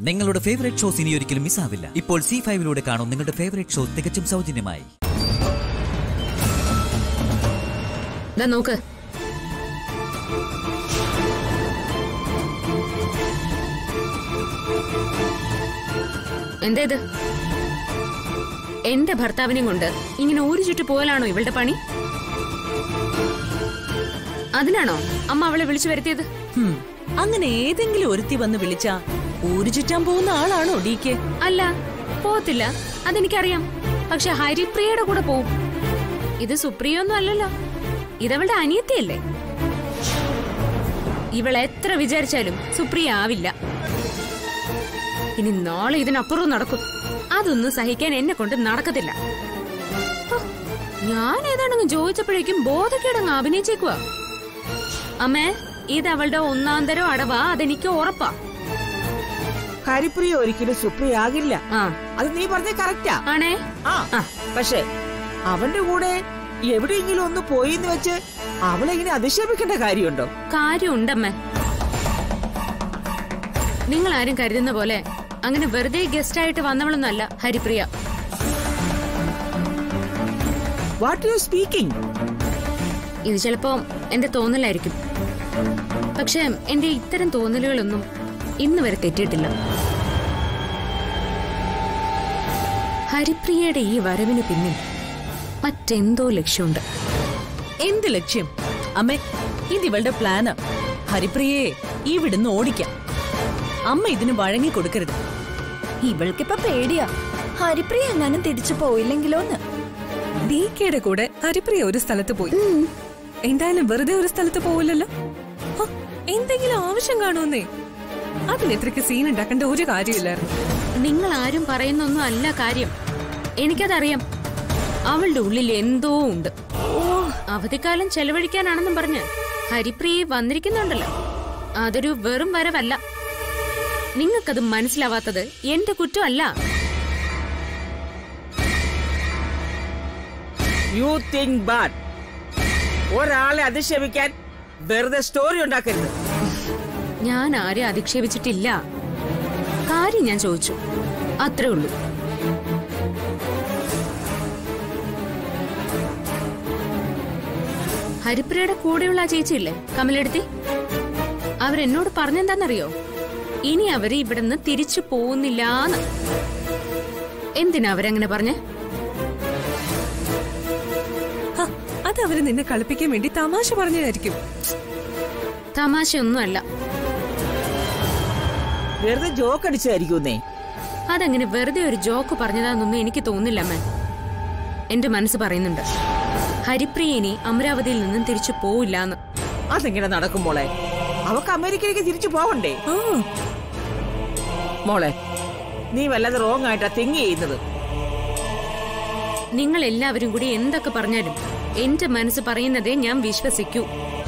നിങ്ങളുടെ favourite shows ഇനി ഒരിക്കലും മിസ്സാവില്ല ഇപ്പോൾ സി ഫൈവിലൂടെ കാണും നിങ്ങളുടെ ഫേവറേറ്റ് ഷോ തികച്ചും സൗജന്യമായി ദാ നോക്ക് എന്താ ഇത് എന്റെ ഭർത്താവിനെയും കൊണ്ട് ഇങ്ങനെ ഒരു ചുറ്റു പോയാലാണോ ഇവളുടെ പണി അതിനാണോ അമ്മ അവളെ വിളിച്ചു വരുത്തിയത് ഹും, അങ്ങനെ ഏതെങ്കിലും ഒരുത്തി വന്ന് വിളിച്ചാ ഊരു ചുറ്റാൻ പോകുന്ന ആളാണോ ഡി കെ അല്ല പോകത്തില്ല അതെനിക്കറിയാം പക്ഷെ ഹരിപ്രിയയുടെ കൂടെ പോവും ഇത് സുപ്രിയ ഒന്നും അല്ലല്ലോ ഇതവളുടെ അനിയത്തിയല്ലേ ഇവൾ എത്ര വിചാരിച്ചാലും സുപ്രിയ ആവില്ല ഇനി നാളെ ഇതിനപ്പുറം നടക്കും അതൊന്നും സഹിക്കാൻ എന്നെ കൊണ്ട് നടക്കത്തില്ല ഹോ, ഞാൻ ഏതാണെന്ന് ചോദിച്ചപ്പോഴേക്കും ബോധക്കേടങ്ങ് അഭിനയിച്ചേക്കുവാ അമ്മേ ഇത് അവളുടെ ഒന്നാം തരം അടവാ അതെനിക്ക് ഉറപ്പാ ഹരിപ്രിയ ഒരിക്കലും സുപ്രിയ ആകില്ല ആ അത് നീ പറഞ്ഞ കറക്റ്റാ ആണേ ആ ആ. പക്ഷെ അവന്റെ കൂടെ എവിടെയെങ്കിലും ഒന്ന് പോയി എന്ന് വെച്ച് അവളെ ഇങ്ങനെ അധിക്ഷേപിക്കേണ്ട കാര്യമുണ്ടോ കാര്യമുണ്ടമ്മേ നിങ്ങൾ ആരും കരുതുന്ന പോലെ അങ്ങനെ വെറുതെ ഗസ്റ്റ് ആയിട്ട് വന്നവളൊന്നല്ല ഹരിപ്രിയ വാട്ട് യു സ്പീക്കിംഗ് ഇത് ചിലപ്പോ എന്റെ തോന്നലായിരിക്കും പക്ഷെ എന്റെ ഇത്തരം തോന്നലുകളൊന്നും ഇന്ന് വരെ തെറ്റിയിട്ടില്ല ഹരിപ്രിയയുടെ ഈ വരവിന് പിന്നിൽ മറ്റെന്തോ ലക്ഷ്യമുണ്ട് എന്ത് ലക്ഷ്യം അമ്മേ ഇത് ഇവളുടെ പ്ലാന് ഹരിപ്രിയയെ ഇവിടുന്ന് ഓടിക്കാം അമ്മ ഇതിന് വഴങ്ങി കൊടുക്കരുത് ഇവൾക്കിപ്പോ പേടിയാ ഹരിപ്രിയ എങ്ങാനും തിരിച്ചു പോയില്ലെങ്കിലോന്ന് ഡികെയുടെ കൂടെ ഹരിപ്രിയ ഒരു സ്ഥലത്ത് പോയി എന്തായാലും വെറുതെ ഒരു സ്ഥലത്ത് പോവില്ലല്ലോ ഹോ, എന്തെങ്കിലും ആവശ്യം കാണുമെന്നേ അതിന് ഇത്രയ്ക്ക് സീൻ ഉണ്ടാക്കേണ്ട ഒരു കാര്യമില്ലായിരുന്നു നിങ്ങൾ ആരും പറയുന്നൊന്നും അല്ല കാര്യം എനിക്കതറിയാം അവളുടെ ഉള്ളിൽ എന്തോ ഉണ്ട് അവധിക്കാലം ചെലവഴിക്കാനാണെന്നും പറഞ്ഞ് ഹരിപ്രിയെ വന്നിരിക്കുന്നുണ്ടല്ലോ അതൊരു വെറും വരവല്ല നിങ്ങൾക്കത് മനസ്സിലാവാത്തത് എന്റെ കുറ്റമല്ല യു തിങ്ക് ബാഡ് ഒരാളെ അധിക്ഷേപിക്കാൻ വെറുതെ സ്റ്റോറി ഉണ്ടാക്കരുത് ഞാൻ ആരെയും അധിക്ഷേപിച്ചിട്ടില്ല കാര്യം ഞാൻ ചോദിച്ചു അത്രേ ഉള്ളൂ ഹരിപ്രിയയുടെ കൂടെയുള്ള ആ ചേച്ചിയില്ലേ കമലെടുത്തി അവരെന്നോട് പറഞ്ഞെന്താന്നറിയോ ഇനി അവര് ഇവിടുന്ന് തിരിച്ചു പോകുന്നില്ലാന്ന് എന്തിനാ അവരങ്ങനെ പറഞ്ഞേ ഹ, അത് അവര് നിന്നെ കളിപ്പിക്കാൻ വേണ്ടി തമാശ പറഞ്ഞതായിരിക്കും തമാശയൊന്നുമല്ല വെറുതെ ജോക്ക് അടിച്ചതായിരിക്കുന്നേ അതങ്ങനെ വെറുതെ ഒരു ജോക്ക് പറഞ്ഞതാന്നൊന്നും എനിക്ക് തോന്നില്ല അമ്മ എന്റെ മനസ്സ് പറയുന്നുണ്ട് ഹരിപ്രിയ ഇനി അമരാവതിയിൽ നിന്നും തിരിച്ചു പോവില്ലാന്ന് അതെങ്ങനെ നടക്കും മോളെ അവക്ക് അമേരിക്കയിലേക്ക് തിരിച്ചു പോവണ്ടേ ആ മോളെ നീ വല്ലാതെ റോങ് ആയിട്ടാ തിങ് ചെയ്യുന്നത് നിങ്ങൾ എല്ലാവരും കൂടി എന്തൊക്കെ പറഞ്ഞാലും എന്റെ മനസ്സ് പറയുന്നതേ ഞാൻ വിശ്വസിക്കൂ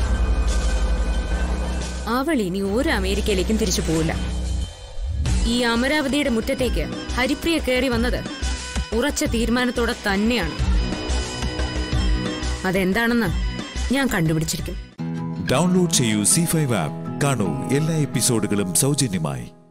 അവൾ ഇനി ഒരു അമേരിക്കയിലേക്കും തിരിച്ചു പോവില്ല ഈ അമരാവതിയുടെ മുറ്റത്തേക്ക് ഹരിപ്രിയ കയറി വന്നത് ഉറച്ച തീരുമാനത്തോടെ തന്നെയാണ് അതെന്താണെന്ന് ഞാൻ കണ്ടുപിടിച്ചിരിക്കും ഡൗൺലോഡ് ചെയ്യൂ സി ഫൈവ് ആപ്പ് കാണൂ എല്ലാ എപ്പിസോഡുകളും സൗജന്യമായി